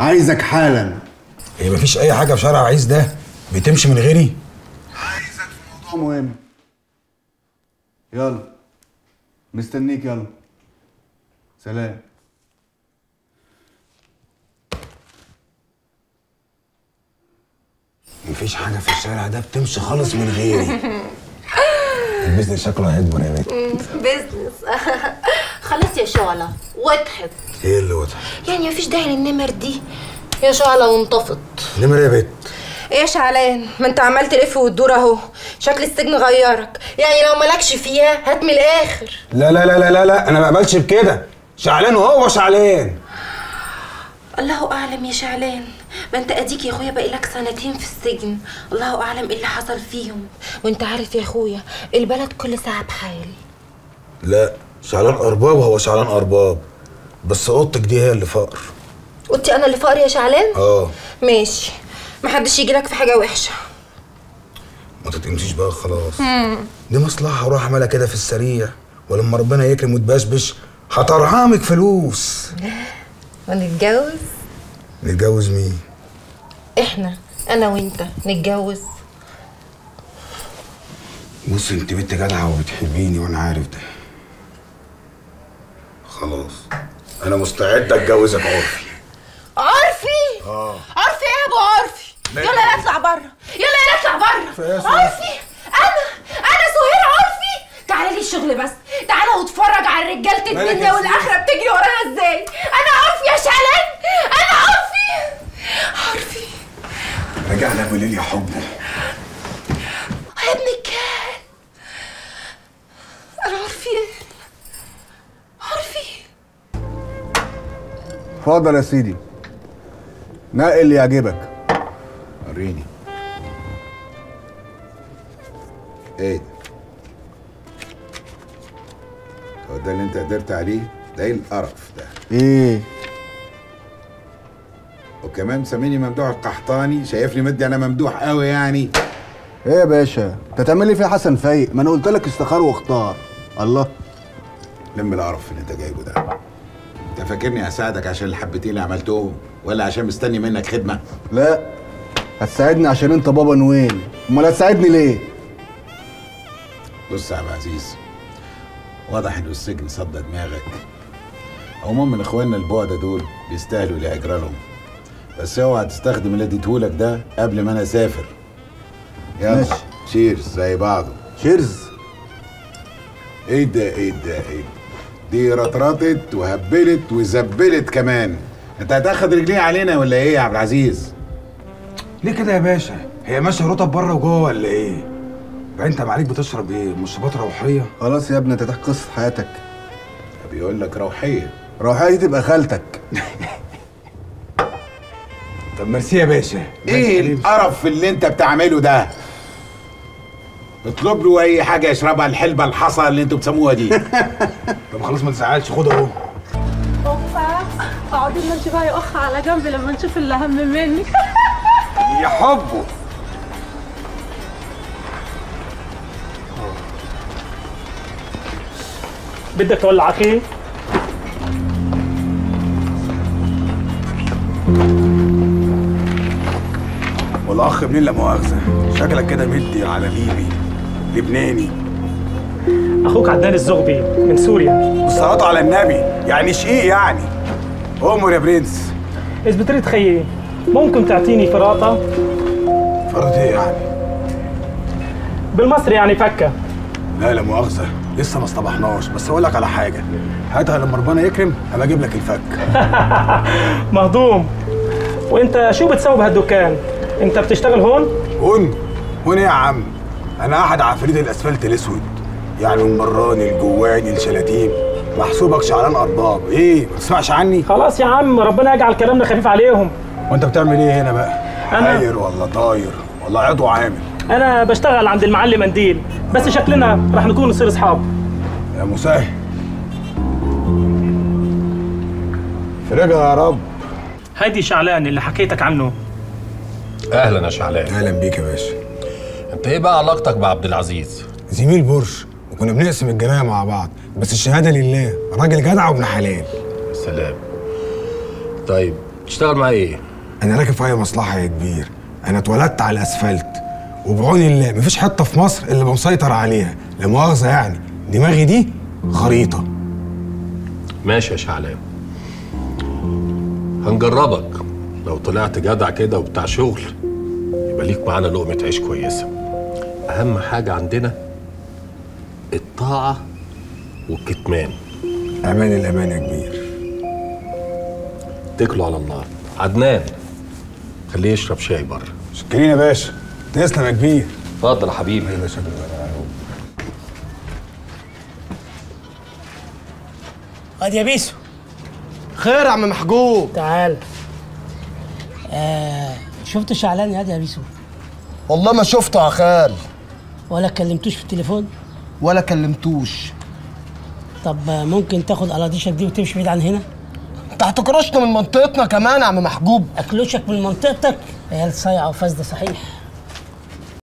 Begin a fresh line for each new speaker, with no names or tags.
عايزك حالا
هي مفيش اي حاجه في شارع عيس ده بتمشي من غيري
عايزك في موضوع مهم يلا مستنيك يلا سلام
مفيش حاجه في الشارع ده بتمشي خالص من غيري البيزنس شكله هيكبر يا بنت
بيزنس خلاص يا شعلة وضحت
ايه اللي واضح
يعني مفيش داعي للنمر دي يا شعلة وانطفت
نمر يا بنت
ايه يا شعلان ما انت عمال تلف وتدور اهو شكل السجن غيرك يعني لو مالكش فيها هات من الاخر
لا لا لا لا لا, لا. انا ما بقبلش بكده شعلان وهو شعلان
الله اعلم يا شعلان ما انت اديك يا اخويا بقالك سنتين في السجن الله اعلم ايه اللي حصل فيهم وانت عارف يا اخويا البلد كل ساعه بحال
لا شعلان ارباب هو شعلان ارباب بس اوضتك دي هي اللي فقر
قلت انا اللي فقر يا شعلان
اه
ماشي محدش يجي لك في حاجه وحشه
ما تتقمتيش بقى خلاص دي مصلحه هروح اعملها كده في السريع ولما ربنا يكرم وتبشبش هترهمك فلوس
ونتجوز
نتجوز مين
احنا انا وانت نتجوز
بص انت بنت جدعه وبتحبيني وانا عارف ده خلاص انا مستعد اتجوزك عرفي
عرفي
اه
عرفي ايه يا ابو عرفي
مالك؟
يلا يلا اطلع بره يلا يلا اطلع بره
فيا سهير.
عرفي انا انا سهير عرفي تعالى لي الشغل بس تعالى واتفرج على رجاله
مالك
الدنيا
يا
والاخره بتجري ورانا ازاي انا عرفي يا شعلان انا عرفي عرفي
رجعنا بليل يا حبي
يا ابن الكلب انا عرفي عرفي
اتفضل يا سيدي نقي اللي يعجبك
وريني ايه ده هو ده اللي انت قدرت عليه ده ايه القرف ده
ايه
وكمان مسميني ممدوح القحطاني شايفني مدي انا ممدوح قوي يعني
ايه يا باشا انت تعمل لي فيها حسن فايق ما انا قلت لك استخار واختار الله
لم القرف اللي انت جايبه ده انت فاكرني هساعدك عشان الحبتين اللي عملتهم ولا عشان مستني منك خدمه
لا هتساعدني عشان انت بابا نويل امال هتساعدني ليه
بص يا عبد العزيز واضح ان السجن صدى دماغك عموما من اخواننا البعدة دول بيستاهلوا اللي هيجرى لهم بس اوعى تستخدم اللي اديتهولك ده قبل ما انا اسافر يلا
ماشي.
شيرز زي بعضه
شيرز
ايه ده ايه ده ايه ده؟ دي رطرطت وهبلت وزبلت كمان انت هتاخد رجليه علينا ولا ايه يا عبد العزيز
ليه كده يا باشا هي ماشيه رطب بره وجوه ولا ايه بقى انت معاليك بتشرب ايه مشروبات روحيه
خلاص يا ابني انت تحكي قصه حياتك
بيقول لك روحيه
روحيه دي تبقى خالتك
طب ميرسي يا باشا
ايه القرف اللي انت بتعمله ده اطلب له اي حاجه يشربها الحلبه الحصى اللي انتوا بتسموها دي
طب خلاص ما تزعلش خد اهو
اوبا اقعدي لنا انت بقى يا اخ على جنب لما نشوف اللي اهم منك
يا حبه
بدك تولع اخي
والاخ منين لا مؤاخذه شكلك كده مدي على ليبي لبناني
اخوك عدنان الزغبي من سوريا
والصلاه على النبي يعني شقيق يعني امر يا برنس
اذا بتريد خيي ممكن تعطيني فراطه
فرض ايه يعني
بالمصري يعني فكه
لا لا مؤاخذه لسه ما اصطبحناش بس اقول لك على حاجه هاتها لما ربنا يكرم هبقى اجيب لك الفك
مهضوم وانت شو بتسوي بهالدكان انت بتشتغل هون
هون هون ايه يا عم انا احد عفاريت الاسفلت الاسود يعني المراني الجواني الشلاتيم محسوبك شعلان ارباب ايه ما تسمعش عني
خلاص يا عم ربنا يجعل كلامنا خفيف عليهم
وانت بتعمل ايه هنا بقى
أنا-
حاير ولا طاير ولا عضو عامل
انا بشتغل عند المعلم منديل بس شكلنا رح نكون نصير اصحاب
يا مسهل فرجها يا رب
هيدي شعلان اللي حكيتك عنه
اهلا يا شعلان
اهلا بيك يا باشا
انت ايه بقى علاقتك بعبد العزيز
زميل بورش وكنا بنقسم الجنايه مع بعض بس الشهاده لله راجل جدع وابن حلال
سلام طيب تشتغل معايا ايه
انا راكب في اي مصلحه يا كبير انا اتولدت على الاسفلت وبعون الله مفيش حته في مصر اللي بمسيطر عليها لا مؤاخذه يعني دماغي دي خريطه
ماشي يا شعلان هنجربك لو طلعت جدع كده وبتاع شغل يبقى ليك معانا لقمة عيش كويسة أهم حاجة عندنا الطاعة والكتمان
امان الامان يا كبير
اتكلوا على الله عدنان خليه يشرب شاي بره
شكرين يا باشا تسلم يا كبير
اتفضل يا حبيبي
يا باشا
ادي يا بيسو
خير يا عم محجوب
تعال آه شفت شعلان يا دي يا بيسو
والله ما شفته يا خال
ولا كلمتوش في التليفون
ولا كلمتوش
طب آه، ممكن تاخد اراضيشك دي وتمشي بعيد عن هنا
انت هتكرشنا من منطقتنا كمان يا عم محجوب
اكلوشك من منطقتك عيال صايعه وفاسده صحيح